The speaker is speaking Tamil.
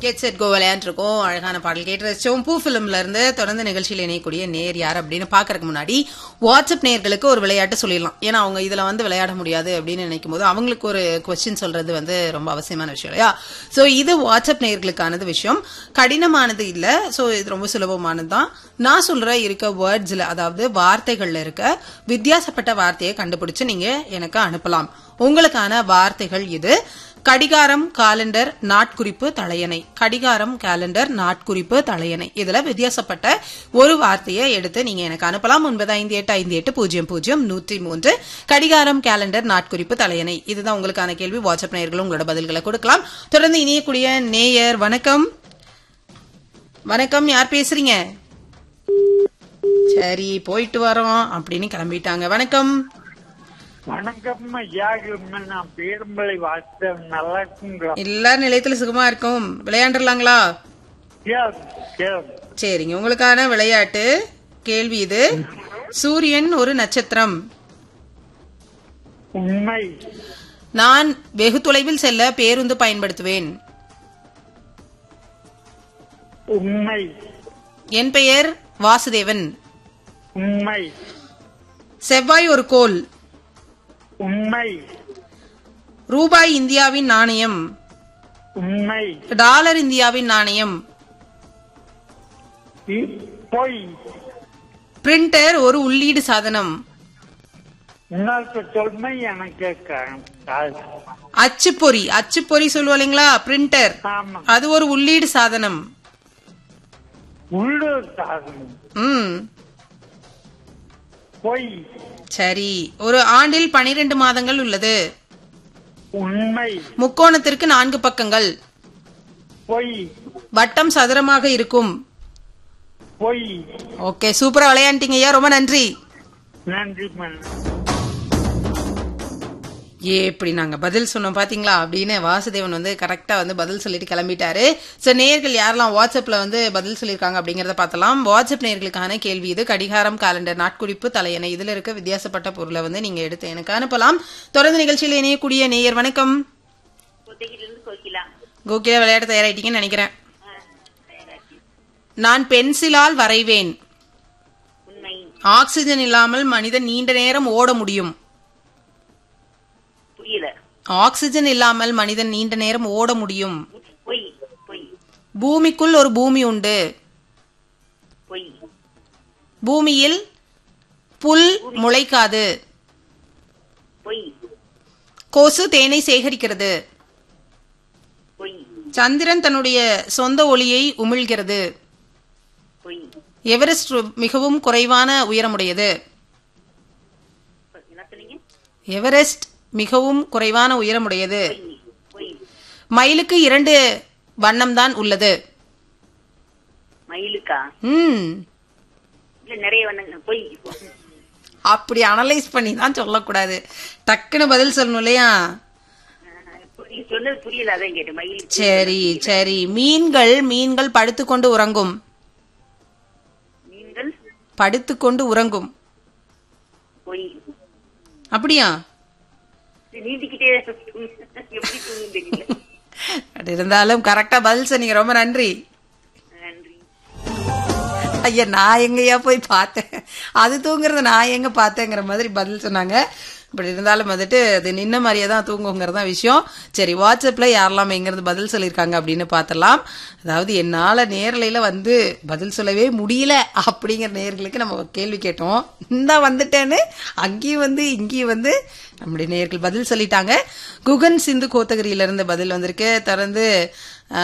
கெட் செட் கோ விளையாண்டுருக்கோம் அழகான பாடல் கேட்டு ரசிச்சோம் பூ பிலிம்ல இருந்து தொடர்ந்து நிகழ்ச்சியில் இணையக்கூடிய நேர் யார் அப்படின்னு பாக்கறதுக்கு முன்னாடி வாட்ஸ்அப் நேர்களுக்கு ஒரு விளையாட்டு சொல்லிடலாம் ஏன்னா அவங்க இதுல வந்து விளையாட முடியாது அப்படின்னு நினைக்கும் போது அவங்களுக்கு ஒரு கொஸ்டின் சொல்றது வந்து ரொம்ப அவசியமான விஷயம் இல்லையா சோ இது வாட்ஸ்அப் நேர்களுக்கானது விஷயம் கடினமானது இல்ல சோ இது ரொம்ப சுலபமானது தான் நான் சொல்ற இருக்க வேர்ட்ஸ்ல அதாவது வார்த்தைகள்ல இருக்க வித்தியாசப்பட்ட வார்த்தையை கண்டுபிடிச்சு நீங்க எனக்கு அனுப்பலாம் உங்களுக்கான வார்த்தைகள் இது கடிகாரம் காலண்டர் நாட்குறிப்பு தலையணை கடிகாரம் காலண்டர் நாட்குறிப்பு தலையணை இதுல வித்தியாசப்பட்ட ஒரு வார்த்தையை எடுத்து நீங்க எனக்கு அனுப்பலாம் ஒன்பது ஐந்து எட்டு ஐந்து எட்டு பூஜ்ஜியம் பூஜ்ஜியம் நூற்றி மூன்று கடிகாரம் காலண்டர் நாட்குறிப்பு தலையணை இதுதான் உங்களுக்கான கேள்வி வாட்ஸ்அப் நேயர்களும் உங்களோட பதில்களை கொடுக்கலாம் தொடர்ந்து இணையக்கூடிய நேயர் வணக்கம் வணக்கம் யார் பேசுறீங்க சரி போயிட்டு வரோம் அப்படின்னு கிளம்பிட்டாங்க வணக்கம் வணக்கம் ஐயா நான் பேரும்பளை வாசித்தேன் நல்லா இருக்குங்களா எல்லாரும் நிலையத்துல சுகமா இருக்கும் விளையாண்டுலாங்களா கேள், கேள். சரிங்க உங்களுக்கான விளையாட்டு கேள்வி இது சூரியன் ஒரு நட்சத்திரம் உண்மை நான் வெகு தொலைவில் செல்ல பேருந்து பயன்படுத்துவேன் உண்மை என் பெயர் வாசுதேவன் உண்மை செவ்வாய் ஒரு கோல் உண்மை ரூபாய் இந்தியாவின் நாணயம் உண்மை டாலர் இந்தியாவின் நாணயம் இ- பொய் பிரிண்டர் ஒரு உள்ளீடு சாதனம் இன்னொரு சொல்மை எனக்கு க- காது. அச்சுப்பொறி அச்சுப்பொறி சொல்லுவோம் இல்லைங்களா பிரிண்டர் ஆமா அது ஒரு உள்ளீடு சாதனம் உள்ளூர் சாதனம் ம் பொய் சரி ஒரு ஆண்டில் பனிரெண்டு மாதங்கள் உள்ளது உண்மை முக்கோணத்திற்கு நான்கு பக்கங்கள் பொய் வட்டம் சதுரமாக இருக்கும் பொய் ஓகே சூப்பரா விளையாண்டீங்க ஐயா ரொம்ப நன்றி நன்றி மன்னன் ஏ இப்படி நாங்க பதில் சொன்னோம் பாத்தீங்களா அப்படின்னு வாசுதேவன் வந்து கரெக்டா வந்து பதில் சொல்லிட்டு கிளம்பிட்டாரு சோ நேர்கள் யாரெல்லாம் வாட்ஸ்அப்ல வந்து பதில் சொல்லியிருக்காங்க அப்படிங்கறத பார்த்தலாம் வாட்ஸ்அப் நேர்களுக்கான கேள்வி இது கடிகாரம் காலண்டர் நாட்குறிப்பு தலையணை இதுல இருக்க வித்தியாசப்பட்ட பொருளை வந்து நீங்க எடுத்து எனக்கு அனுப்பலாம் தொடர்ந்து நிகழ்ச்சியில் இணையக்கூடிய நேயர் வணக்கம் கொத்தகிலிருந்து கோகிலா கோகிலா விளையாட தயாராயிட்டீங்கன்னு நினைக்கிறேன் நான் பென்சிலால் வரைவேன் உண்மை ஆக்சிஜன் இல்லாமல் மனிதன் நீண்ட நேரம் ஓட முடியும் புரியல ஆக்சிஜன் இல்லாமல் மனிதன் நீண்ட நேரம் ஓட முடியும் பொய் பொய் பூமிக்குள் ஒரு பூமி உண்டு பொய் பூமியில் புல் முளைக்காது பொய் கொசு தேனை சேகரிக்கிறது பொய் சந்திரன் தன்னுடைய சொந்த ஒளியை உமிழ்கிறது பொய் எவரெஸ்ட் மிகவும் குறைவான உயரமுடையது என்ன சொன்னீங்க எவரெஸ்ட் மிகவும் குறைவான உயரமுடையது பொய் பொய் மயிலுக்கு இரண்டு வண்ணம்தான் உள்ளது மயிலுக்கா ம் இல்ல நிறைய வண்ணங்க பொய் அப்படி அனலைஸ் பண்ணி தான் சொல்லக்கூடாது டக்குன்னு பதில் சொல்லணும் இல்லையா நீ சொன்னது புரியல அதான் கேட்டேன் மயில் சரி சரி மீன்கள் மீன்கள் படுத்துக்கொண்டு உறங்கும் மீன்கள் படுத்துக்கொண்டு உறங்கும் பொய் அப்படியா இது நீந்திக்கிட்டே எப்படி தூங்கும் தெரியல அது இருந்தாலும் கரெக்டா பதில் சொன்னீங்க ரொம்ப நன்றி நன்றி ஐயா நான் எங்கயா போய் பார்த்தேன் அது தூங்குறத நான் எங்க பார்த்தேங்கிற மாதிரி பதில் சொன்னாங்க இப்படி இருந்தாலும் வந்துட்டு அது நின்ன மாதிரியே தான் தூங்குங்கிறது தான் விஷயம் சரி வாட்ஸ்அப்ல யாரெல்லாம் எங்கிருந்து பதில் சொல்லியிருக்காங்க அப்படின்னு பார்த்தலாம் அதாவது என்னால நேரலையில வந்து பதில் சொல்லவே முடியல அப்படிங்கிற நேர்களுக்கு நம்ம கேள்வி கேட்டோம் இந்த வந்துட்டேன்னு அங்கேயும் வந்து இங்கேயும் வந்து நம்முடைய நேர்கள் பதில் சொல்லிட்டாங்க குகன் சிந்து கோத்தகிரியில இருந்து பதில் வந்திருக்கு தொடர்ந்து